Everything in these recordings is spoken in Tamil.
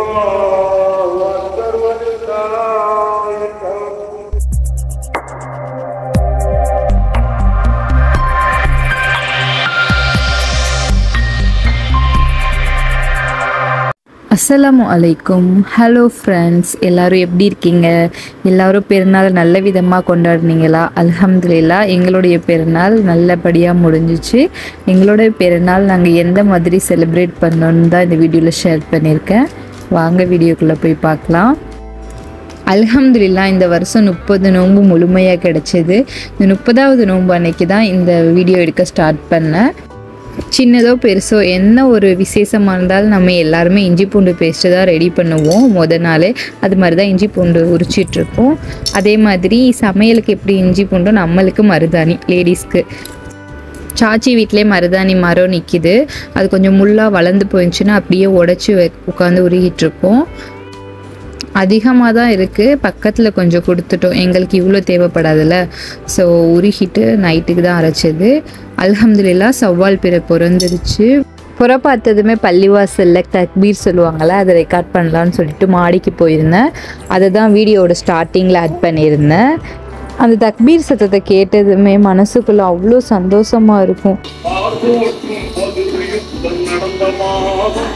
الله أكبر ولله الحمد அஸ்ஸலாமு அலைக்கும் ஹலோ ஃப்ரெண்ட்ஸ் எல்லாரும் எப்படி இருக்கீங்க எல்லாரும் பெருநாள் நல்ல விதமாக கொண்டாடுனீங்களா அல்ஹம்துலில்லா எங்களுடைய பெருநாள் நல்லபடியாக முடிஞ்சிச்சு எங்களுடைய பெருநாள் நாங்கள் எந்த மாதிரி செலிப்ரேட் பண்ணோன்னு தான் இந்த வீடியோவில் ஷேர் பண்ணியிருக்கேன் வாங்க வீடியோக்குள்ளே போய் பார்க்கலாம் அல்ஹம்துலில்லா இந்த வருஷம் முப்பது நோன்பு முழுமையாக கிடைச்சது இந்த முப்பதாவது நோன்பு அன்னைக்கு தான் இந்த வீடியோ எடுக்க ஸ்டார்ட் பண்ணேன் சின்னதோ பெருசோ என்ன ஒரு விசேஷமாக இருந்தாலும் நம்ம எல்லாருமே இஞ்சி பூண்டு பேஸ்ட்டு தான் ரெடி பண்ணுவோம் முத நாளே அது மாதிரி தான் இஞ்சி பூண்டு உரிச்சிட்ருக்கோம் அதே மாதிரி சமையலுக்கு எப்படி இஞ்சி பூண்டோ நம்மளுக்கு மருதாணி லேடிஸ்க்கு சாச்சி வீட்டிலே மருதாணி மரம் நிற்கிது அது கொஞ்சம் முள்ளாக வளர்ந்து போயிடுச்சுன்னா அப்படியே உடச்சி உட்காந்து உருகிட்டு இருக்கோம் அதிகமாக தான் இருக்குது பக்கத்தில் கொஞ்சம் கொடுத்துட்டோம் எங்களுக்கு இவ்வளோ தேவைப்படாதுல்ல ஸோ உருகிட்டு நைட்டுக்கு தான் அரைச்சது அல்ஹம்துலில்லா சவ்வால் பிற பிறந்துருச்சு புற பார்த்ததுமே பள்ளிவாசலில் தக்பீர் சொல்லுவாங்கள்ல அதை ரெக்கார்ட் பண்ணலான்னு சொல்லிட்டு மாடிக்கு போயிருந்தேன் அதை தான் வீடியோவோட ஸ்டார்டிங்கில் ஆட் பண்ணியிருந்தேன் அந்த தக்பீர் சத்தத்தை கேட்டதுமே மனசுக்குள்ளே அவ்வளோ சந்தோஷமாக இருக்கும் பார்ப்போற்றும் பகுதி யுத்தம் நடந்த மாதம்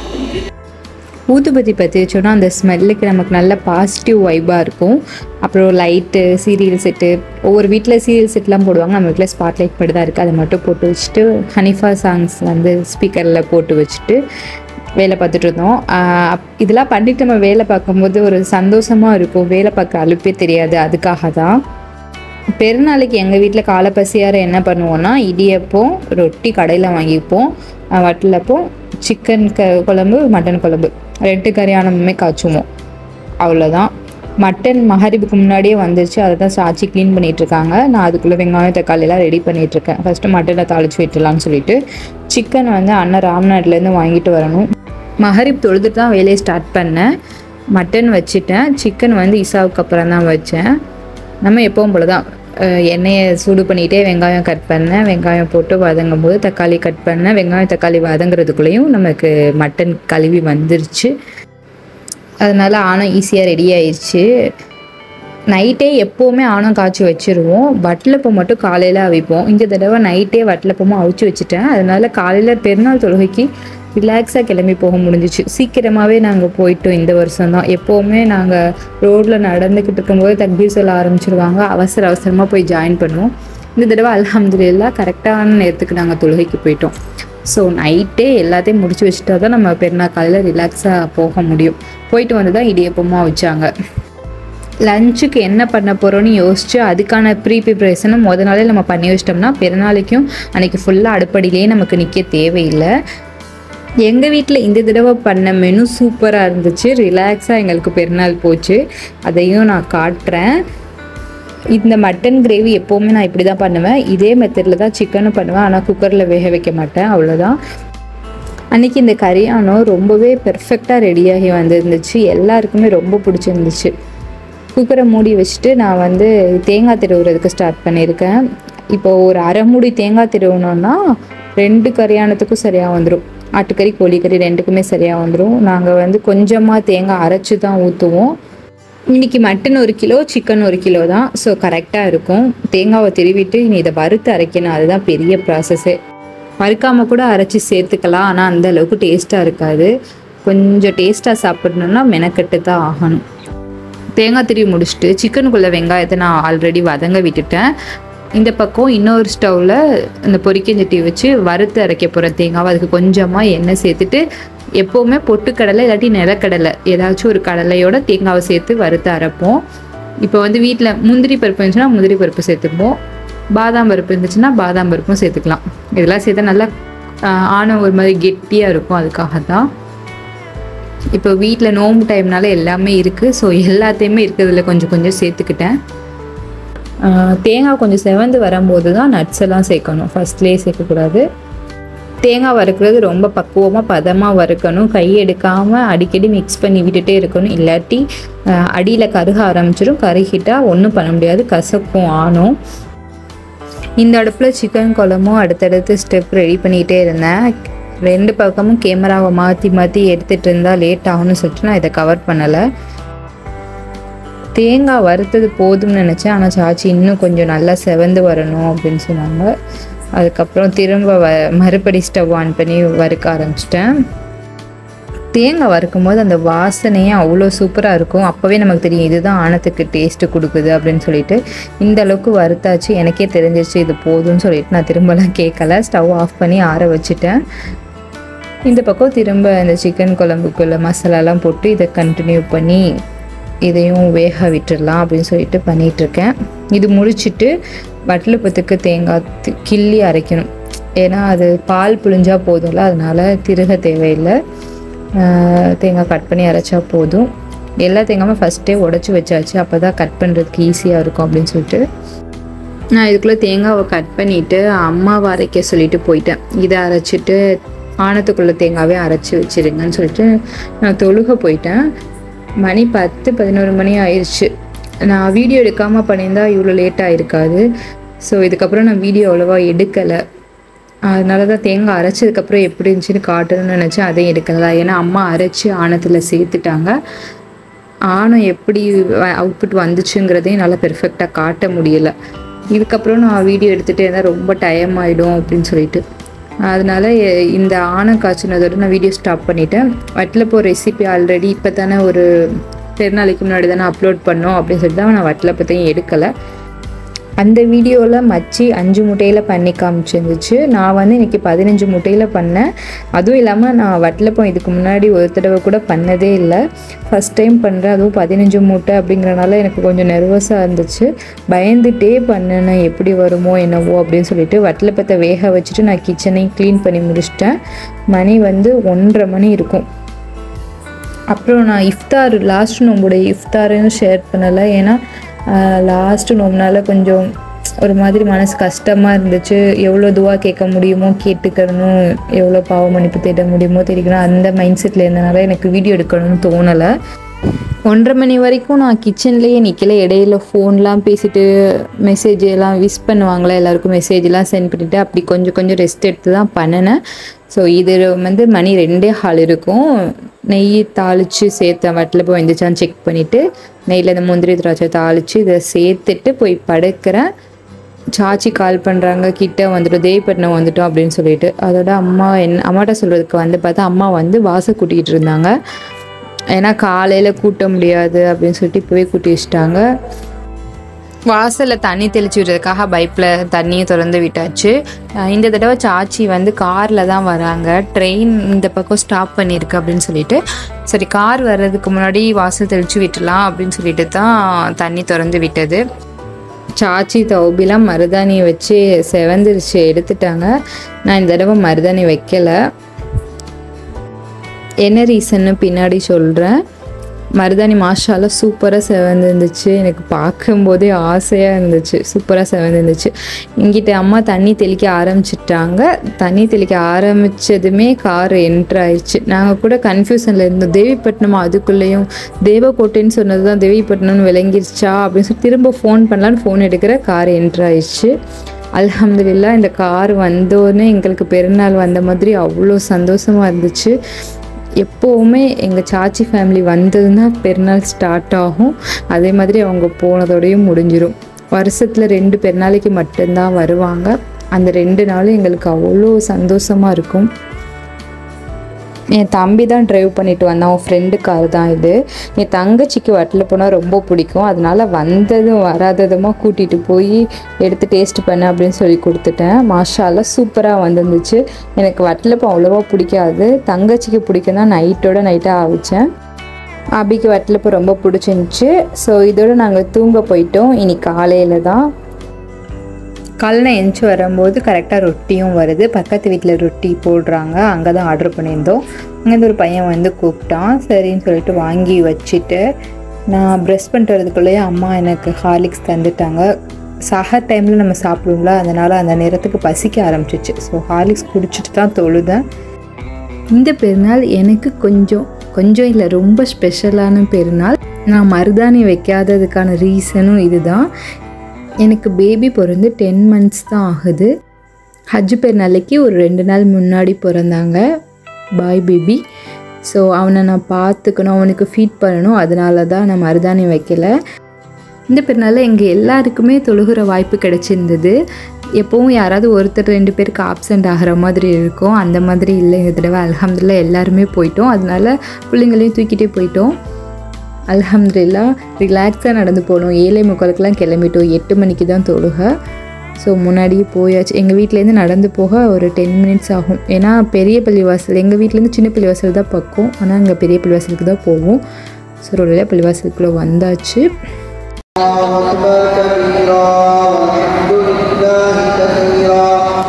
ஊதுபத்தி பற்றி வச்சோன்னா அந்த ஸ்மெல்லுக்கு நமக்கு நல்ல பாசிட்டிவ் வைபாக இருக்கும் அப்புறம் லைட்டு சீரியல் செட்டு ஒவ்வொரு வீட்டில் சீரியல் செட்லாம் போடுவாங்க நம்ம வீட்டில் ஸ்பாட் லைட் படி தான் இருக்குது அதை மட்டும் போட்டு வச்சுட்டு ஹனிஃபா சாங்ஸ் வந்து ஸ்பீக்கரில் போட்டு வச்சுட்டு வேலை பார்த்துட்டு இருந்தோம் ஆஹ் அப்- இதெல்லாம் பண்ணிட்டு நம்ம வேலை பார்க்கும்போது ஒரு சந்தோஷமாக இருக்கும் வேலை பார்க்க அலுப்பே தெரியாது அதுக்காக தான் பெருநாளைக்கு எங்கள் வீட்டில் காலைப்பசியார என்ன பண்ணுவோன்னா இடியப்பம் ரொட்டி கடையில் வாங்கிப்போம் அஹ் வட்டலப்பம் சிக்கன் க குழம்பு மட்டன் குழம்பு ரெண்டு கறியானமுமே காய்ச்சுவோம் அவ்வளோதான் மட்டன் மகரிபுக்கு முன்னாடியே வந்துருச்சு அதை தான் சாச்சி க்ளீன் பண்ணிட்டு இருக்காங்க நான் அதுக்குள்ளே வெங்காயம் தக்காளி எல்லாம் ரெடி பண்ணிட்டு இருக்கேன் ஃபஸ்ட்டு மட்டனை தாளிச்சு விட்டுலாம்னு சொல்லிட்டு சிக்கன் வந்து அண்ணன் ராம்நாட்லேருந்து வாங்கிட்டு வரணும் மகரிப் தொழுதுட்டு தான் வேலையை ஸ்டார்ட் பண்ணேன் மட்டன் வச்சுட்டேன் சிக்கன் வந்து இசாவுக்கு அப்புறம் தான் வச்சேன் நம்ம எப்பவும் போல தான் அஹ், எண்ணெயை சூடு பண்ணிகிட்டே வெங்காயம் கட் பண்ணேன் வெங்காயம் போட்டு வதங்கும் போது தக்காளி கட் பண்ணேன் வெங்காயம் தக்காளி வதங்குறதுக்குள்ளேயும் நமக்கு மட்டன் கழுவி வந்துருச்சு அதனால ஆணம் ஈஸியாக ரெடி ஆயிடுச்சு நைட்டே எப்போவுமே ஆணம் காய்ச்சி வச்சிருவோம் வட்டலப்பம் மட்டும் காலையில் அவிப்போம் இந்த தடவை நைட்டே வட்டலப்பமும் அவிச்சு வச்சுட்டேன் அதனால காலையில் பெருநாள் தொழுகைக்கு ரிலாக்ஸாக கிளம்பி போக முடிஞ்சிச்சு சீக்கிரமாகவே நாங்கள் போயிட்டோம் இந்த வருஷம் தான் எப்போவுமே நாங்கள் ரோட்டில் நடந்துக்கிட்டு இருக்கும்போது தக்பீர் சொல்ல ஆரம்பிச்சிருவாங்க அவசர அவசரமாக போய் ஜாயின் பண்ணுவோம் இந்த தடவை அல்ஹம்துலில்லா கரெக்டான நேரத்துக்கு நாங்கள் தொழுகைக்கு போயிட்டோம் ஸோ நைட்டே எல்லாத்தையும் முடிச்சு வச்சுட்டா தான் நம்ம பெருநாள் காலையில் ரிலாக்ஸாக போக முடியும் போயிட்டு வந்து தான் இடியப்பமாக வச்சாங்க லஞ்சுக்கு என்ன பண்ண போகிறோன்னு யோசிச்சு அதுக்கான ப்ரீ ப்ரிப்ரேஷனும் முத நாளே நம்ம பண்ணி வச்சிட்டோம்னா பெருநாளைக்கும் அன்னைக்கு ஃபுல்லாக அடுப்படியிலேயே நமக்கு நிற்க தேவையில்லை எங்கள் வீட்டில் இந்த தடவை பண்ண மெனு சூப்பராக இருந்துச்சு ரிலாக்ஸாக எங்களுக்கு பெருநாள் போச்சு அதையும் நான் காட்டுறேன் இந்த மட்டன் கிரேவி எப்போவுமே நான் இப்படி தான் பண்ணுவேன் இதே மெத்தடில் தான் சிக்கனும் பண்ணுவேன் ஆனால் குக்கரில் வேக வைக்க மாட்டேன் அவ்வளோதான் அன்னைக்கு இந்த கரியானம் ரொம்பவே பெர்ஃபெக்டாக ரெடியாகி வந்திருந்துச்சு எல்லாருக்குமே ரொம்ப பிடிச்சிருந்துச்சு குக்கரை மூடி வச்சுட்டு நான் வந்து தேங்காய் திருவுறதுக்கு ஸ்டார்ட் பண்ணியிருக்கேன் இப்போ ஒரு அரை மூடி தேங்காய் திருவணும்னா ரெண்டு கரியானத்துக்கும் சரியாக வந்துடும் ஆட்டுக்கறி கோழிக்கறி ரெண்டுக்குமே சரியாக வந்துடும் நாங்கள் வந்து கொஞ்சமாக தேங்காய் அரைச்சி தான் ஊற்றுவோம் இன்னைக்கு மட்டன் ஒரு கிலோ சிக்கன் ஒரு கிலோ தான் ஸோ கரெக்டாக இருக்கும் தேங்காவை திருவிட்டு இனி இதை வறுத்து அரைக்கணும் அதுதான் பெரிய ப்ராசஸ்ஸே வறுக்காமல் கூட அரைச்சி சேர்த்துக்கலாம் ஆனால் அந்த அளவுக்கு டேஸ்ட்டாக இருக்காது கொஞ்சம் டேஸ்ட்டாக சாப்பிடணுன்னா மெனக்கட்டு தான் ஆகணும் தேங்காய் திருவி முடிச்சுட்டு சிக்கனுக்குள்ளே வெங்காயத்தை நான் ஆல்ரெடி வதங்க விட்டுட்டேன் இந்த பக்கம் இன்னொரு ஸ்டவ்வில் இந்த பொரிக்கஞ்சட்டி வச்சு வறுத்து அரைக்க போகிறேன் தேங்காவை அதுக்கு கொஞ்சமாக எண்ணெய் சேர்த்துட்டு எப்போவுமே பொட்டுக்கடலை இல்லாட்டி நிலக்கடலை ஏதாச்சும் ஒரு கடலையோட தேங்காவை சேர்த்து வறுத்து அரைப்போம் இப்போ வந்து வீட்டில் முந்திரி பருப்பு இருந்துச்சுன்னா முந்திரி பருப்பு சேர்த்துப்போம் பாதாம் பருப்பு இருந்துச்சுன்னா பாதாம் பருப்பும் சேர்த்துக்கலாம் இதெல்லாம் சேர்த்தா நல்லா ஆஹ், ஆன ஒரு மாதிரி கெட்டியாக இருக்கும் அதுக்காக தான் இப்போ வீட்டில் நோம்பு டைம்னால எல்லாமே இருக்குது ஸோ எல்லாத்தையுமே இருக்கிறதுல கொஞ்சம் கொஞ்சம் சேர்த்துக்கிட்டேன் ஆஹ் தேங்காய் கொஞ்சம் செவந்து வரும்போது தான் நட்ஸ் எல்லாம் சேர்க்கணும் ஃபர்ஸ்ட்லேயே சேர்க்கக்கூடாது தேங்காய் வறுக்கிறது ரொம்ப பக்குவமாக பதமாக வறுக்கணும் கை எடுக்காமல் அடிக்கடி மிக்ஸ் பண்ணி விட்டுட்டே இருக்கணும் இல்லாட்டி அடியில் கருக ஆரம்பிச்சிடும் கருகிட்டால் ஒன்றும் பண்ண முடியாது கசக்கும் ஆணும் இந்த அடுப்பில் சிக்கன் குழம்பும் அடுத்தடுத்து ஸ்டெப் ரெடி பண்ணிகிட்டே இருந்தேன் ரெண்டு பக்கமும் கேமராவை மாற்றி மாற்றி எடுத்துகிட்டு இருந்தால் லேட் ஆகும்னு சொல்லிட்டு நான் இதை கவர் பண்ணலை தேங்காய் வறுத்தது போதும்னு நினச்சேன் ஆனால் சாச்சி இன்னும் கொஞ்சம் நல்லா செவந்து வரணும் அப்படின்னு சொன்னாங்க அதுக்கப்புறம் திரும்ப வ மறுபடி ஸ்டவ் ஆன் பண்ணி வறுக்க ஆரம்பிச்சிட்டேன் தேங்காய் வறுக்கும் போது அந்த வாசனையே அவ்வளோ சூப்பராக இருக்கும் அப்போவே நமக்கு தெரியும் இதுதான் ஆணத்துக்கு டேஸ்ட்டு கொடுக்குது அப்படின்னு சொல்லிட்டு இந்த அளவுக்கு வறுத்தாச்சு எனக்கே தெரிஞ்சிருச்சு இது போதும்னு சொல்லிட்டு நான் திரும்பலாம் கேட்கல ஸ்டவ் ஆஃப் பண்ணி ஆற வச்சுட்டேன் இந்த பக்கம் திரும்ப இந்த சிக்கன் குழம்புக்குள்ள மசாலாலாம் போட்டு இதை கண்டினியூ பண்ணி இதையும் வேக விட்டுடலாம் அப்படின்னு சொல்லிட்டு பண்ணிகிட்ருக்கேன் இது முடிச்சிட்டு வட்டலப்பத்துக்கு தேங்காய் தி- கிள்ளி அரைக்கணும் ஏன்னா அது பால் புழிஞ்சா போதும்ல அதனால திருக தேவையில்லை ஆஹ் தேங்காய் கட் பண்ணி அரைச்சா போதும் எல்லா தேங்காயும் ஃபஸ்ட்டே உடச்சி வச்சாச்சு அப்போ தான் கட் பண்ணுறதுக்கு ஈஸியாக இருக்கும் அப்படின்னு சொல்லிட்டு நான் இதுக்குள்ளே தேங்காவை கட் பண்ணிவிட்டு அம்மாவை அரைக்க சொல்லிட்டு போயிட்டேன் இதை அரைச்சிட்டு ஆனத்துக்குள்ளே தேங்காவே அரைச்சி வச்சிருங்கன்னு சொல்லிட்டு நான் தொழுக போயிட்டேன் மணி பத்து பதினோரு மணி ஆயிடுச்சு நான் வீடியோ எடுக்காமல் பண்ணியிருந்தா இவ்வளோ லேட் ஆகிருக்காது ஸோ இதுக்கப்புறம் நான் வீடியோ அவ்வளோவா எடுக்கலை அதனால தான் தேங்காய் அரைச்சதுக்கப்புறம் எப்படி இருந்துச்சுன்னு காட்டணும்னு நினச்சேன் அதையும் எடுக்கல ஏன்னா அம்மா அரைச்சி ஆணத்தில் சேர்த்துட்டாங்க ஆணம் எப்படி அவுட்புட் வந்துச்சுங்கிறதையும் நல்லா பெர்ஃபெக்டாக காட்ட முடியல இதுக்கப்புறம் நான் வீடியோ எடுத்துகிட்டே இருந்தால் ரொம்ப டைம் ஆகிடும் அப்படின்னு சொல்லிட்டு அதனால எ- இந்த ஆணம் காய்ச்சினதோட நான் வீடியோ ஸ்டாப் பண்ணிட்டேன் வட்டலப்போ ரெசிபி ஆல்ரெடி இப்போ தானே ஒரு பெருநாளைக்கு முன்னாடி தானே அப்லோட் பண்ணோம் அப்படின்னு சொல்லிட்டு தான் நான் வட்டலப்பத்தையும் எடுக்கலை அந்த வீடியோவில் மச்சி அஞ்சு முட்டையில் பண்ணி காமிச்சிருந்துச்சு நான் வந்து இன்னைக்கு பதினஞ்சு முட்டையில் பண்ணேன் அதுவும் இல்லாமல் நான் வட்டலப்பம் இதுக்கு முன்னாடி ஒரு தடவை கூட பண்ணதே இல்லை ஃபஸ்ட் டைம் பண்ணுறேன் அதுவும் பதினஞ்சு மூட்டை அப்படிங்கிறனால எனக்கு கொஞ்சம் நர்வஸாக இருந்துச்சு பயந்துட்டே பண்ணினேன் எப்படி வருமோ என்னவோ அப்படின்னு சொல்லிட்டு வட்டலப்பத்தை வேக வச்சுட்டு நான் கிச்சனையும் க்ளீன் பண்ணி முடிச்சிட்டேன் மணி வந்து ஒன்றரை மணி இருக்கும் அப்புறம் நான் இஃப்தார் லாஸ்ட் நோம்போட இஃப்தாரையும் ஷேர் பண்ணலை ஏன்னா லாஸ்ட்டு நோம்புனால கொஞ்சம் ஒரு மாதிரி மனசு கஷ்டமாக இருந்துச்சு எவ்வளோ துவா கேட்க முடியுமோ கேட்டுக்கணும் எவ்வளோ பாவ மன்னிப்பு தேட முடியுமோ தெரிவிக்கணும் அந்த மைண்ட் செட்டில் இருந்தனால எனக்கு வீடியோ எடுக்கணும்னு தோணலை ஒன்றரை மணி வரைக்கும் நான் கிச்சன்லேயே நிற்கல இடையில ஃபோன்லாம் பேசிட்டு மெசேஜ் எல்லாம் விஷ் பண்ணுவாங்களே எல்லாருக்கும் மெசேஜ்லாம் சென்ட் பண்ணிவிட்டு அப்படி கொஞ்சம் கொஞ்சம் ரெஸ்ட் எடுத்து தான் பண்ணினேன் ஸோ இது வந்து மணி ரெண்டே ஹால் இருக்கும் நெய் தாளித்து சேர்த்தேன் வட்டில் போய் வந்துச்சான்னு செக் பண்ணிவிட்டு நெய்யில் இந்த முந்திரி திராட்சை தாளித்து இதை சேர்த்துட்டு போய் படுக்கிறேன் சாச்சி கால் பண்ணுறாங்க கிட்ட வந்துட்டோம் தேவிப்பட்டினம் வந்துட்டோம் அப்படின்னு சொல்லிட்டு அதோட அம்மா என்ன அம்மாட்ட சொல்கிறதுக்கு வந்து பார்த்தா அம்மா வந்து வாச கூட்டிகிட்டு இருந்தாங்க ஏன்னா காலையில் கூட்ட முடியாது அப்படின்னு சொல்லிட்டு இப்போவே கூட்டி வச்சிட்டாங்க வாசலில் தண்ணி தெளிச்சு விடுறதுக்காக பைப்பில் தண்ணியை திறந்து விட்டாச்சு அஹ் இந்த தடவை சாச்சி வந்து காரில் தான் வராங்க ட்ரெயின் இந்த பக்கம் ஸ்டாப் பண்ணியிருக்கு அப்படின்னு சொல்லிட்டு சரி கார் வர்றதுக்கு முன்னாடி வாசல் தெளிச்சு விட்டுலாம் அப்படின்னு சொல்லிட்டு தான் தண்ணி திறந்து விட்டது சாச்சி தௌபிலாம் மருதாணி வச்சு செவந்துருச்சு எடுத்துட்டாங்க நான் இந்த தடவை மருதாணி வைக்கலை என்ன ரீசன்னு பின்னாடி சொல்கிறேன் மருதாணி மாஷால சூப்பராக செவந்து இருந்துச்சு எனக்கு பார்க்கும்போதே ஆசையாக இருந்துச்சு சூப்பராக செவந்து இருந்துச்சு இங்கிட்ட அம்மா தண்ணி தெளிக்க ஆரம்பிச்சிட்டாங்க தண்ணி தெளிக்க ஆரம்பித்ததுமே கார் என்ட்ரு ஆயிடுச்சு நாங்கள் கூட கன்ஃபியூஷனில் இருந்தோம் தேவிப்பட்டினம் அதுக்குள்ளேயும் தேவக்கோட்டைன்னு சொன்னது தான் தேவிப்பட்டினம்னு விளங்கிருச்சா அப்படின்னு சொல்லி திரும்ப ஃபோன் பண்ணலான்னு ஃபோன் எடுக்கிற கார் என்ட்ரு ஆயிடுச்சு அல்ஹம்துலில்லா இந்த கார் வந்தோடனே எங்களுக்கு பெருநாள் வந்த மாதிரி அவ்வளோ சந்தோஷமாக இருந்துச்சு எப்போவுமே எங்கள் சாச்சி ஃபேமிலி வந்ததுன்னா பெருநாள் ஸ்டார்ட் ஆகும் அதே மாதிரி அவங்க போனதோடையும் முடிஞ்சிடும் வருஷத்தில் ரெண்டு பெருநாளைக்கு மட்டும்தான் வருவாங்க அந்த ரெண்டு நாளும் எங்களுக்கு அவ்வளோ சந்தோஷமாக இருக்கும் என் தம்பி தான் ட்ரைவ் பண்ணிட்டு வந்தான் அவன் ஃப்ரெண்டு கார் தான் இது என் தங்கச்சிக்கு வட்டில் போனால் ரொம்ப பிடிக்கும் அதனால வந்ததும் வராததுமா கூட்டிகிட்டு போய் எடுத்து டேஸ்ட் பண்ண அப்படின்னு சொல்லி கொடுத்துட்டேன் மாஷாலாம் சூப்பராக வந்துருந்துச்சு எனக்கு வட்டிலப்பம் அவ்வளோவா பிடிக்காது தங்கச்சிக்கு பிடிக்கும் தான் நைட்டோட நைட்டாக ஆவிச்சேன் அபிக்கு வட்டிலப்பம் ரொம்ப பிடிச்சிருந்துச்சு ஸோ இதோட நாங்கள் தூங்க போயிட்டோம் இனி காலையில் தான் காலைல எந்திச்சு வரும்போது கரெக்டாக ரொட்டியும் வருது பக்கத்து வீட்டில் ரொட்டி போடுறாங்க அங்கே தான் ஆர்டர் பண்ணியிருந்தோம் அங்கேருந்து ஒரு பையன் வந்து கூப்பிட்டான் சரின்னு சொல்லிட்டு வாங்கி வச்சுட்டு நான் ப்ரெஷ் பண்ணிட்டு வரதுக்குள்ளேயே அம்மா எனக்கு ஹார்லிக்ஸ் தந்துட்டாங்க சஹர் டைமில் நம்ம சாப்பிடுவோம்ல அதனால் அந்த நேரத்துக்கு பசிக்க ஆரம்பிச்சிச்சு ஸோ ஹார்லிக்ஸ் குடிச்சிட்டு தான் தொழுதேன் இந்த பெருநாள் எனக்கு கொஞ்சம் கொஞ்சம் இல்லை ரொம்ப ஸ்பெஷலான பெருநாள் நான் மருதாணி வைக்காததுக்கான ரீசனும் இதுதான் எனக்கு பேபி பிறந்து டென் மந்த்ஸ் தான் ஆகுது ஹஜ் பெருநாளைக்கு ஒரு ரெண்டு நாள் முன்னாடி பிறந்தாங்க பாய் பேபி ஸோ அவனை நான் பார்த்துக்கணும் அவனுக்கு ஃபீட் பண்ணணும் அதனால தான் நான் மருதாணி வைக்கல இந்த பெருநாளில் எங்கள் எல்லாருக்குமே தொழுகிற வாய்ப்பு கிடைச்சிருந்தது எப்போவும் யாராவது ஒருத்தர் ரெண்டு பேருக்கு ஆப்சண்ட் ஆகிற மாதிரி இருக்கும் அந்த மாதிரி இல்லை இந்த தடவை அல்ஹம்துலில்லாஹ் எல்லாருமே போயிட்டோம் அதனால பிள்ளைங்களையும் தூக்கிட்டே போயிட்டோம் அல்ஹம்துலில்லாஹ் ரிலாக்ஸாக நடந்து போனோம் ஏழை முக்காலுக்கெல்லாம் கிளம்பிட்டோம் எட்டு மணிக்கு தான் தொழுகை ஸோ முன்னாடியே போயாச்சு எங்கள் வீட்டிலேருந்து நடந்து போக ஒரு டென் மினிட்ஸ் ஆகும் ஏன்னா பெரிய பள்ளிவாசல் எங்கள் வீட்டிலேருந்து சின்ன பள்ளிவாசல் தான் பக்கம் ஆனால் அங்கே பெரிய பள்ளிவாசலுக்கு தான் போவோம் ஸோ ஒரு வழியாக பள்ளிவாசலுக்குள்ளே வந்தாச்சு أكبر كبيرا والحمد لله كثيرا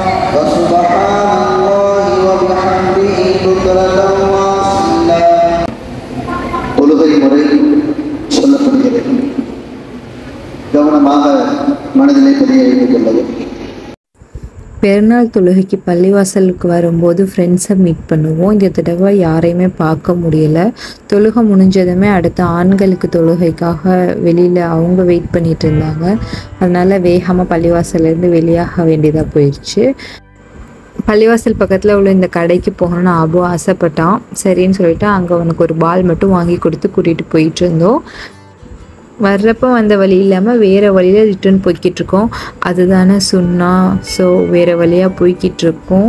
وسبحان الله وبحمده بكرة وأصيلا தொழுகை முறை சொல்லப்படுகிறது கவனமாக மனதிலே பதிய வைத்துக் கொள்ளவும் பெருநாள் தொழுகைக்கு பள்ளிவாசலுக்கு வரும்போது ஃப்ரெண்ட்ஸை மீட் பண்ணுவோம் இந்த தடவை யாரையுமே பார்க்க முடியல தொழுகை முடிஞ்சதுமே அடுத்த ஆண்களுக்கு தொழுகைக்காக வெளியில் அவங்க வெயிட் பண்ணிட்டு இருந்தாங்க அதனால வேகமாக பள்ளிவாசல்லேருந்து வெளியாக வேண்டியதாக போயிடுச்சு பள்ளிவாசல் பக்கத்தில் உள்ள இந்த கடைக்கு போகணும்னு அபு ஆசைப்பட்டான் சரின்னு சொல்லிட்டு அங்கே அவனுக்கு ஒரு பால் மட்டும் வாங்கி கொடுத்து கூட்டிகிட்டு போயிட்டு இருந்தோம் வர்றப்போ வந்த வழி இல்லாமல் வேறு வழியில் ரிட்டர்ன் போய்கிட்டு இருக்கோம் அதுதானே சுண்ணா ஸோ வேறு வழியாக போய்கிட்டு இருக்கோம்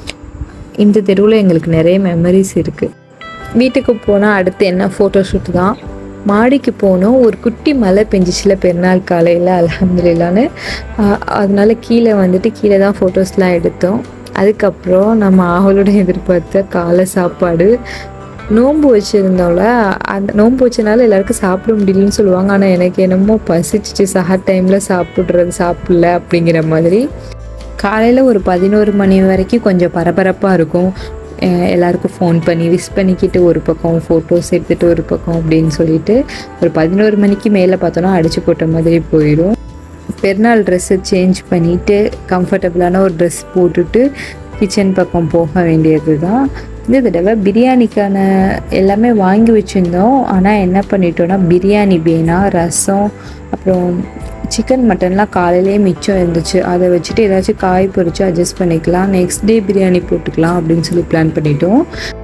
இந்த தெருவில் எங்களுக்கு நிறைய மெமரிஸ் இருக்குது வீட்டுக்கு போனால் அடுத்து என்ன ஃபோட்டோ ஷூட் தான் மாடிக்கு போனோம் ஒரு குட்டி மழை பெஞ்சிச்சுல பெருநாள் காலையில் அலமதுல்லான்னு அதனால கீழே வந்துட்டு கீழே தான் ஃபோட்டோஸ்லாம் எடுத்தோம் அதுக்கப்புறம் நம்ம ஆவலோட எதிர்பார்த்த காலை சாப்பாடு நோன்பு வச்சுருந்தோம்ல அந்த நோன்பு வச்சனால எல்லாருக்கும் சாப்பிட முடியலன்னு சொல்லுவாங்க ஆனால் எனக்கு என்னமோ பசிச்சிச்சு சஹர் டைமில் சாப்பிட்றது சாப்பிடல அப்படிங்கிற மாதிரி காலையில் ஒரு பதினோரு மணி வரைக்கும் கொஞ்சம் பரபரப்பாக இருக்கும் அஹ் எல்லாருக்கும் ஃபோன் பண்ணி விஷ் பண்ணிக்கிட்டு ஒரு பக்கம் ஃபோட்டோஸ் எடுத்துகிட்டு ஒரு பக்கம் அப்படின்னு சொல்லிட்டு ஒரு பதினோரு மணிக்கு மேலே பார்த்தோன்னா அடிச்சு போட்ட மாதிரி போயிடும் பெருநாள் ட்ரெஸ்ஸை சேஞ்ச் பண்ணிவிட்டு கம்ஃபர்டபுளான ஒரு ட்ரெஸ் போட்டுட்டு கிச்சன் பக்கம் போக வேண்டியது தான் இந்த தடவை பிரியாணிக்கான எல்லாமே வாங்கி வச்சுருந்தோம் ஆனால் என்ன பண்ணிட்டோன்னா பிரியாணி பேனா ரசம் அப்புறம் சிக்கன் மட்டன்லாம் காலையிலேயே மிச்சம் இருந்துச்சு அதை வச்சுட்டு ஏதாச்சும் காய் பொரிச்சு அட்ஜஸ்ட் பண்ணிக்கலாம் நெக்ஸ்ட் டே பிரியாணி போட்டுக்கலாம் அப்படின்னு சொல்லி பிளான் பண்ணிட்டோம்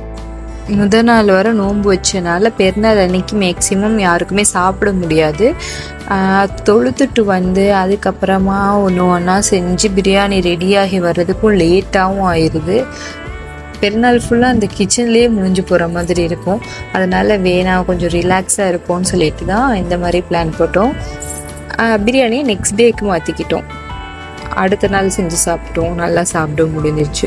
முதல் நாள் வர நோன்பு வச்சனால பெருநாள் அன்னைக்கு மேக்ஸிமம் யாருக்குமே சாப்பிட முடியாது ஆஹ் தொழுதுட்டு வந்து அதுக்கப்புறமா ஒன்று ஒன்றா செஞ்சு பிரியாணி ரெடியாகி வர்றதுக்கும் லேட்டாகவும் ஆயிடுது பெருநாள் ஃபுல்லாக அந்த கிச்சன்லேயே முடிஞ்சு போகிற மாதிரி இருக்கும் அதனால் வேணாம் கொஞ்சம் ரிலாக்ஸாக இருப்போம்னு சொல்லிட்டு தான் இந்த மாதிரி பிளான் போட்டோம் ஆஹ் பிரியாணியை நெக்ஸ்ட் டேக்கு மாற்றிக்கிட்டோம் அடுத்த நாள் செஞ்சு சாப்பிட்டோம் நல்லா சாப்பிட முடிஞ்சிச்சு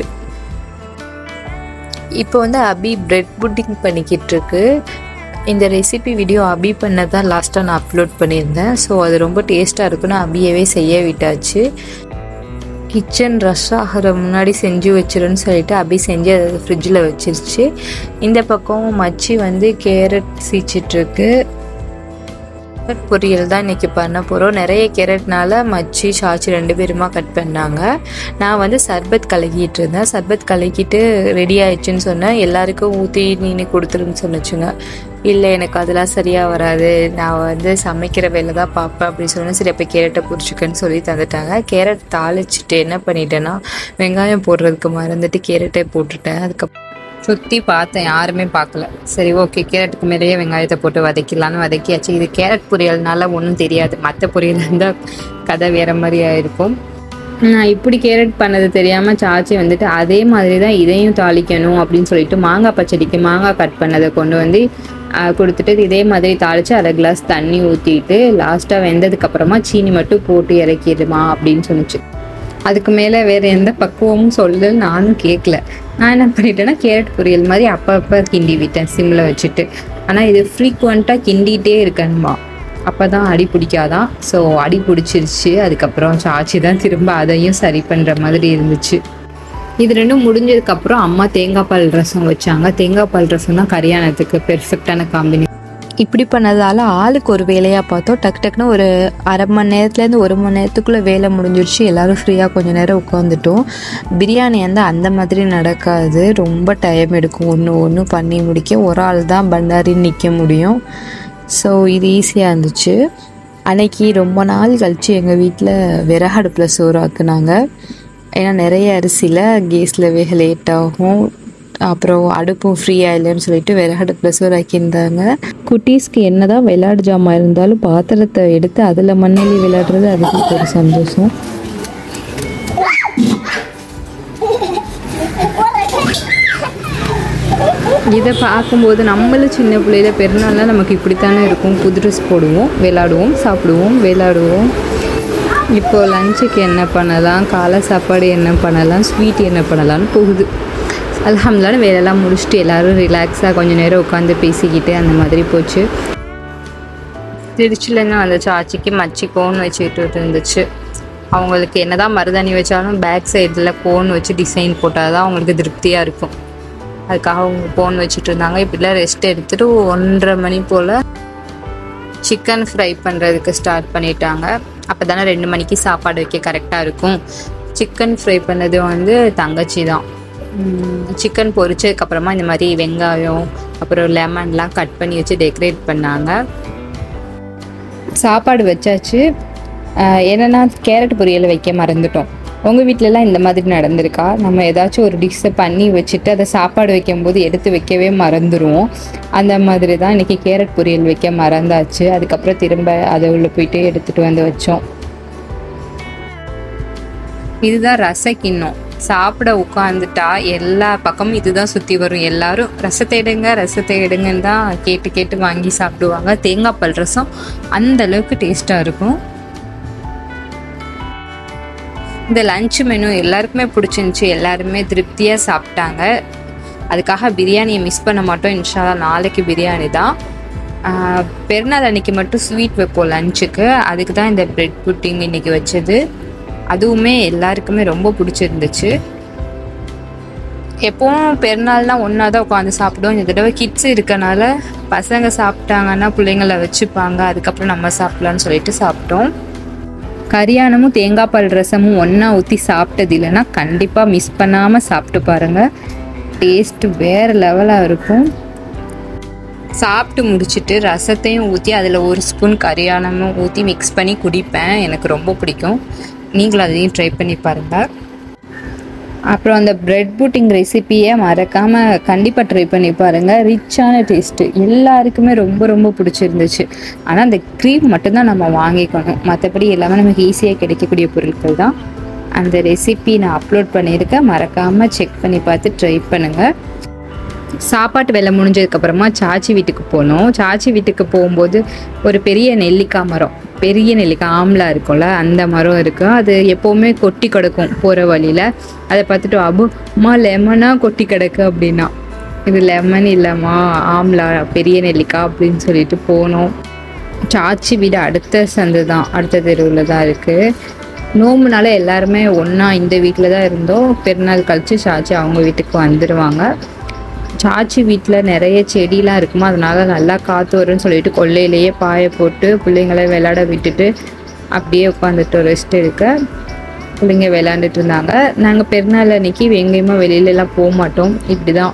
இப்போ வந்து அபி பிரெட் புட்டிங் பண்ணிக்கிட்டு இருக்கு இந்த ரெசிபி வீடியோ அபி பண்ணதான் லாஸ்ட்டாக நான் அப்லோட் பண்ணியிருந்தேன் ஸோ அது ரொம்ப டேஸ்ட்டாக இருக்குன்னு அபியவே செய்ய விட்டாச்சு கிச்சன் ரஷ் ஆகிற முன்னாடி செஞ்சு வச்சிருன்னு சொல்லிட்டு அபி செஞ்சு அதை ஃப்ரிட்ஜில் வச்சிருச்சு இந்த பக்கம் மச்சி வந்து கேரட் சீச்சிட்ருக்கு கேரட் பொரியல் தான் இன்றைக்கி பண்ண போகிறோம் நிறைய கேரட்னால மச்சி சாச்சி ரெண்டு பேருமா கட் பண்ணாங்க நான் வந்து சர்பத் கலக்கிட்டு இருந்தேன் சர்பத் கலக்கிட்டு ரெடி ஆயிடுச்சுன்னு சொன்னேன் எல்லாருக்கும் ஊற்றி நீனு கொடுத்துருன்னு சொன்னிச்சுங்க இல்லை எனக்கு அதெல்லாம் சரியாக வராது நான் வந்து சமைக்கிற வேலை தான் பார்ப்பேன் அப்படின்னு சொன்னேன் சரி அப்போ கேரட்டை பொரிச்சுக்கன்னு சொல்லி தந்துட்டாங்க கேரட் தாளிச்சிட்டு என்ன பண்ணிட்டேன்னா வெங்காயம் போடுறதுக்கு மறந்துட்டு கேரட்டை போட்டுட்டேன் அதுக்கப்புறம் சுற்றி பார்த்தேன் யாருமே பார்க்கல சரி ஓகே கேரட்டுக்கு மேலேயே வெங்காயத்தை போட்டு வதக்கிடலான்னு வதக்கியாச்சு இது கேரட் பொரியல்னால ஒன்றும் தெரியாது மற்ற பொரியல் இருந்தால் கதை வேற மாதிரி ஆயிருக்கும் நான் இப்படி கேரட் பண்ணது தெரியாமல் சாச்சி வந்துட்டு அதே மாதிரி தான் இதையும் தாளிக்கணும் அப்படின்னு சொல்லிட்டு மாங்காய் பச்சடிக்கு மாங்காய் கட் பண்ணதை கொண்டு வந்து ஆஹ், கொடுத்துட்டு இதே மாதிரி தாளித்து அரை கிளாஸ் தண்ணி ஊற்றிட்டு லாஸ்ட்டாக வெந்ததுக்கு அப்புறமா சீனி மட்டும் போட்டு இறக்கிடுமா அப்படின்னு சொன்னுச்சு அதுக்கு மேலே வேறு எந்த பக்குவமும் சொல்லல நானும் கேட்கல நான் என்ன பண்ணிட்டேன்னா கேரட் பொரியல் மாதிரி அப்பப்போ கிண்டி விட்டேன் சிம்மில் வச்சுட்டு ஆனால் இது ஃப்ரீக்வெண்ட்டாக கிண்டிகிட்டே இருக்கணுமா அப்போ தான் அடி பிடிக்காதான் ஸோ அடி பிடிச்சிருச்சு அதுக்கப்புறம் சாச்சி தான் திரும்ப அதையும் சரி பண்ணுற மாதிரி இருந்துச்சு இது ரெண்டும் முடிஞ்சதுக்கப்புறம் அம்மா தேங்காய் பால் ரசம் வச்சாங்க தேங்காய் பால் ரசம் தான் கரியானத்துக்கு பெர்ஃபெக்டான காம்பினேஷன் இப்படி பண்ணதால ஆளுக்கு ஒரு வேலையாக பார்த்தோம் டக்கு டக்குன்னு ஒரு அரை மணி நேரத்துலேருந்து ஒரு மணி நேரத்துக்குள்ளே வேலை முடிஞ்சிருச்சு எல்லாரும் ஃப்ரீயாக கொஞ்சம் நேரம் உட்காந்துட்டோம் பிரியாணி வந்து அந்த மாதிரி நடக்காது ரொம்ப டைம் எடுக்கும் ஒன்று ஒன்று பண்ணி முடிக்க ஒரு ஆள் தான் பண்டாரின்னு நிற்க முடியும் ஸோ இது ஈஸியாக இருந்துச்சு அன்னைக்கு ரொம்ப நாள் கழித்து எங்கள் வீட்டில் விறகடுப்பில் சோறு ஆக்குனாங்க ஏன்னா நிறைய அரிசியில் கேஸில் வேக லேட் ஆகும் அப்புறம் அடுப்பும் ஃப்ரீயாக இல்லைன்னு சொல்லிட்டு விறகு அடுப்பில் சூறாக்கியிருந்தாங்க குட்டீஸ்க்கு என்னதான் விளையாட்டு ஜாமான் இருந்தாலும் பாத்திரத்தை எடுத்து அதில் மண்ணெல்லி விளையாடுறது அதுக்கு ஒரு சந்தோஷம் இதை பார்க்கும்போது நம்மளும் சின்ன பிள்ளையில பெருநாள்லாம் நமக்கு இப்படித்தானே இருக்கும் புது ட்ரெஸ் போடுவோம் விளாடுவோம் சாப்பிடுவோம் விளாடுவோம் இப்போ லஞ்சுக்கு என்ன பண்ணலாம் காலை சாப்பாடு என்ன பண்ணலாம் ஸ்வீட் என்ன பண்ணலாம்னு போகுது அல்ஹம்துலில்லாஹ் வேலையெல்லாம் முடிச்சுட்டு எல்லோரும் ரிலாக்ஸாக கொஞ்சம் நேரம் உட்காந்து பேசிக்கிட்டு அந்த மாதிரி போச்சு திருச்சிலேருந்து வந்த சாச்சிக்கு மச்சி கோன் வச்சுக்கிட்டு இருந்துச்சு அவங்களுக்கு என்னதான் மருதாணி வச்சாலும் பேக் சைடில் கோன் வச்சு டிசைன் போட்டால் தான் அவங்களுக்கு திருப்தியாக இருக்கும் அதுக்காக அவங்க ஃபோன் வச்சுட்டு இருந்தாங்க இப்படிலாம் ரெஸ்ட் எடுத்துட்டு ஒன்றரை மணி போல் சிக்கன் ஃப்ரை பண்ணுறதுக்கு ஸ்டார்ட் பண்ணிட்டாங்க அப்போ தானே ரெண்டு மணிக்கு சாப்பாடு வைக்க கரெக்டாக இருக்கும் சிக்கன் ஃப்ரை பண்ணது வந்து தங்கச்சி தான் சிக்கன் பொரிச்சதுக்கப்புறமா இந்த மாதிரி வெங்காயம் அப்புறம் லெமன்லாம் கட் பண்ணி வச்சு டெக்கரேட் பண்ணாங்க சாப்பாடு வச்சாச்சு ஆஹ் என்னன்னா கேரட் பொரியல் வைக்க மறந்துட்டோம் உங்கள் வீட்டிலலாம் இந்த மாதிரி நடந்திருக்கா நம்ம ஏதாச்சும் ஒரு டிஷ்ஷை பண்ணி வச்சுட்டு அதை சாப்பாடு வைக்கும்போது எடுத்து வைக்கவே மறந்துடுவோம் அந்த மாதிரி தான் இன்றைக்கி கேரட் பொரியல் வைக்க மறந்தாச்சு அதுக்கப்புறம் திரும்ப அதை உள்ள போயிட்டு எடுத்துகிட்டு வந்து வச்சோம் இதுதான் ரச கிண்ணம் சாப்பிட உட்காந்துட்டா எல்லா பக்கமும் இதுதான் சுற்றி வரும் எல்லாரும் ரசத்தை எடுங்க ரசத்தை எடுங்கன்னு தான் கேட்டு கேட்டு வாங்கி சாப்பிடுவாங்க தேங்காய் பால் ரசம் அந்த அளவுக்கு டேஸ்ட்டாக இருக்கும் இந்த லஞ்ச் மெனு எல்லாருக்குமே பிடிச்சிருந்துச்சி எல்லாருமே திருப்தியாக சாப்பிட்டாங்க அதுக்காக பிரியாணியை மிஸ் பண்ண மாட்டோம் இன்ஷால்லா நாளைக்கு பிரியாணி தான் ஆஹ் பெருநாள் அன்னைக்கு மட்டும் ஸ்வீட் வைப்போம் லஞ்சுக்கு அதுக்கு தான் இந்த பிரெட் புட்டிங் இன்னைக்கு வச்சது அதுவுமே எல்லாருக்குமே ரொம்ப பிடிச்சிருந்துச்சு எப்பவும் பெருநாள்னா ஒன்றா தான் உட்காந்து சாப்பிடுவோம் இந்த தடவை கிட்ஸ் இருக்கனால பசங்க சாப்பிட்டாங்கன்னா பிள்ளைங்கள வச்சுப்பாங்க அதுக்கப்புறம் நம்ம சாப்பிடலான்னு சொல்லிட்டு சாப்பிட்டோம் கரியானமும் தேங்காய் பால் ரசமும் ஒன்றா ஊற்றி சாப்பிட்டது இல்லைன்னா கண்டிப்பாக மிஸ் பண்ணாமல் சாப்பிட்டு பாருங்கள் டேஸ்ட்டு வேறு லெவலாக இருக்கும் சாப்பிட்டு முடிச்சிட்டு ரசத்தையும் ஊற்றி அதில் ஒரு ஸ்பூன் கரியானமும் ஊற்றி மிக்ஸ் பண்ணி குடிப்பேன் எனக்கு ரொம்ப பிடிக்கும் நீங்களும் அதையும் ட்ரை பண்ணி பாருங்கள் அப்புறம் அந்த பிரெட் புட்டிங் ரெசிப்பியை மறக்காமல் கண்டிப்பாக ட்ரை பண்ணி பாருங்கள் ரிச்சான டேஸ்ட்டு எல்லாருக்குமே ரொம்ப ரொம்ப பிடிச்சிருந்துச்சு ஆனால் அந்த க்ரீம் மட்டும்தான் நம்ம வாங்கிக்கணும் மற்றபடி எல்லாமே நமக்கு ஈஸியாக கிடைக்கக்கூடிய பொருட்கள் தான் அந்த ரெசிபி நான் அப்லோட் பண்ணியிருக்கேன் மறக்காமல் செக் பண்ணி பார்த்து ட்ரை பண்ணுங்கள் சாப்பாட்டு வேலை முடிஞ்சதுக்கப்புறமா சாச்சி வீட்டுக்கு போனோம் சாச்சி வீட்டுக்கு போகும்போது ஒரு பெரிய நெல்லிக்காய் மரம் பெரிய நெல்லிக்காய் ஆம்லா இருக்கும்ல அந்த மரம் இருக்கும் அது எப்போவுமே கொட்டி கிடக்கும் போகிற வழியில் அதை பார்த்துட்டு அபு அம்மா லெமனாக கொட்டி கிடக்கு அப்படின்னா இது லெமன் இல்லைம்மா ஆம்லா பெரிய நெல்லிக்காய் அப்படின்னு சொல்லிட்டு போனோம் சாச்சி வீடு அடுத்த சந்து தான் அடுத்த தெருவில் தான் இருக்குது நோம்புனால எல்லாருமே ஒன்றா இந்த வீட்டில் தான் இருந்தோம் பெருநாள் கழிச்சு சாச்சி அவங்க வீட்டுக்கு வந்துடுவாங்க சாச்சி வீட்டில் நிறைய செடிலாம் இருக்குமா அதனால நல்லா காற்று வரும்னு சொல்லிட்டு கொல்லையிலேயே பாய போட்டு பிள்ளைங்கள விளையாட விட்டுட்டு அப்படியே உட்காந்துட்டு ரெஸ்ட் எடுக்க பிள்ளைங்க விளையாண்டுட்டு இருந்தாங்க நாங்கள் பெருநாள் அன்னைக்கு எங்கேயுமே வெளியிலலாம் போக மாட்டோம் இப்படி தான்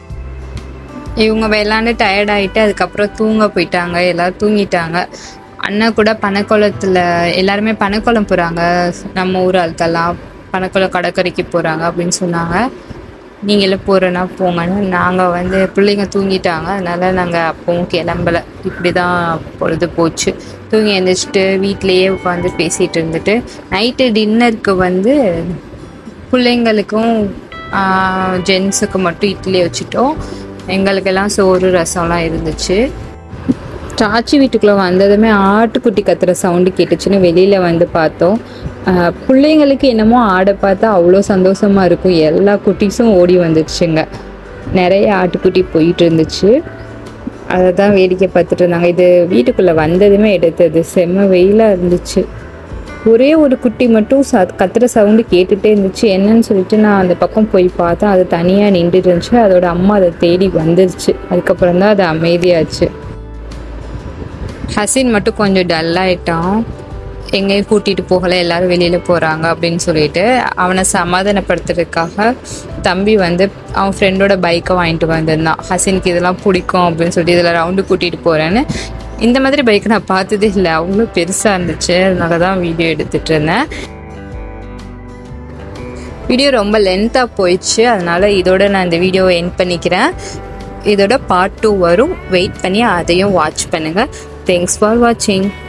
இவங்க விளாண்டு டயர்ட் ஆகிட்டு அதுக்கப்புறம் தூங்க போயிட்டாங்க எல்லாரும் தூங்கிட்டாங்க அண்ணன் கூட பனைக்குளத்தில் எல்லாருமே பனைக்குளம் போகிறாங்க நம்ம ஊர் ஆட்கள்லாம் பனைக்குளம் கடற்கரைக்கு போகிறாங்க அப்படின்னு சொன்னாங்க நீங்களும் போகிறேன்னா போங்கன்னு நாங்கள் வந்து பிள்ளைங்க தூங்கிட்டாங்க அதனால நாங்கள் அப்பவும் கிளம்பல இப்படி தான் பொழுது போச்சு தூங்கி எழுந்திரிச்சிட்டு வீட்டிலையே உட்காந்து பேசிகிட்டு இருந்துட்டு நைட்டு டின்னருக்கு வந்து பிள்ளைங்களுக்கும் ஜென்ஸுக்கு மட்டும் இட்லி வச்சுட்டோம் எங்களுக்கெல்லாம் சோறு ரசம்லாம் இருந்துச்சு சாச்சி வீட்டுக்குள்ளே வந்ததுமே ஆட்டுக்குட்டி கத்துற சவுண்டு கேட்டுச்சுன்னு வெளியில் வந்து பார்த்தோம் ஆஹ் பிள்ளைங்களுக்கு என்னமோ ஆடை பார்த்தா அவ்வளோ சந்தோஷமா இருக்கும் எல்லா குட்டீஸும் ஓடி வந்துடுச்சுங்க நிறைய ஆட்டுக்குட்டி போயிட்டு இருந்துச்சு அதை தான் வேடிக்கை பார்த்துட்டு இருந்தாங்க இது வீட்டுக்குள்ளே வந்ததுமே எடுத்தது செம்ம வெயிலாக இருந்துச்சு ஒரே ஒரு குட்டி மட்டும் ச கத்துற சவுண்டு கேட்டுகிட்டே இருந்துச்சு என்னன்னு சொல்லிட்டு நான் அந்த பக்கம் போய் பார்த்தேன் அது தனியாக நின்றுட்டு இருந்துச்சு அதோட அம்மா அதை தேடி வந்துருச்சு அதுக்கப்புறம் தான் அது அமைதியாச்சு ஹசின் மட்டும் கொஞ்சம் டல்லாயிட்டான் எங்கேயும் கூட்டிகிட்டு போகலை எல்லாரும் வெளியில் போகிறாங்க அப்படின்னு சொல்லிட்டு அவனை சமாதானப்படுத்துறதுக்காக தம்பி வந்து அவன் ஃப்ரெண்டோட பைக்கை வாங்கிட்டு வந்திருந்தான் ஹசினுக்கு இதெல்லாம் பிடிக்கும் அப்படின்னு சொல்லிட்டு இதில் ரவுண்டு கூட்டிகிட்டு போகிறேன்னு இந்த மாதிரி பைக் நான் பார்த்ததே இல்லை அவ்வளோ பெருசாக இருந்துச்சு அதனால தான் வீடியோ எடுத்துகிட்டு இருந்தேன் வீடியோ ரொம்ப லென்த்தாக போயிடுச்சு அதனால் இதோட நான் இந்த வீடியோவை என் பண்ணிக்கிறேன் இதோட பார்ட் டூ வரும் வெயிட் பண்ணி அதையும் வாட்ச் பண்ணுங்கள் தேங்க்ஸ் ஃபார் வாட்சிங்